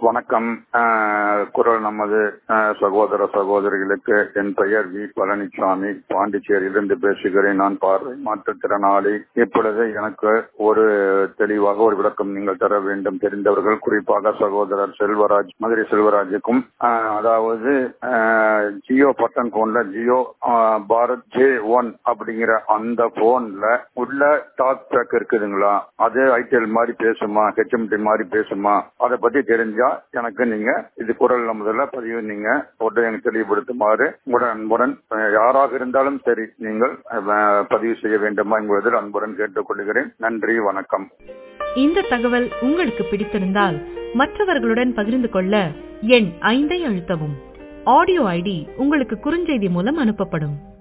வணக்கம் ஆஹ் குரல் நமது ஆஹ் சகோதர சகோதரிகளுக்கு என் பெயர் வி பழனிசாமி பாண்டிச்சேரியிலிருந்து பேசுகிறேன் நான் பார்வை மாற்றுத்திறனாளி இப்பொழுது எனக்கு ஒரு தெளிவாக ஒரு விளக்கம் நீங்கள் தர வேண்டும் தெரிந்தவர்கள் குறிப்பாக சகோதரர் செல்வராஜ் மதுரை செல்வராஜுக்கும் ஆஹ் அதாவது ஆஹ் ஜியோ பட்டன் போன்ல Jio ah Bharat J one அப்படிங்கிற அந்த போன்ல உள்ள டாக் பேக் இருக்குதுங்களா அது ஐடிஎல் மாதிரி பேசுமா ஹெச்எம்டி மாதிரி பேசுமா அதை பத்தி தெரிஞ்சா எனக்கு நீங்க இது குரல் முதல்ல பதிவு நீங்க போட்டு எனக்கு தெளிவுபடுத்துமாறு உங்களுடன் அன்புடன் அஹ், யாராக இருந்தாலும் சரி நீங்கள் அஹ், பதிவு செய்ய வேண்டுமா என்பதில் அன்புடன் கேட்டுக்கொள்கிறேன் நன்றி வணக்கம் இந்த தகவல் உங்களுக்கு பிடித்திருந்தால் மற்றவர்களுடன் பகிர்ந்து கொள்ள எண் ஐந்தை அழுத்தவும் ஆடியோ ஐடி உங்களுக்கு குறுஞ்செய்தி மூலம் அனுப்பப்படும்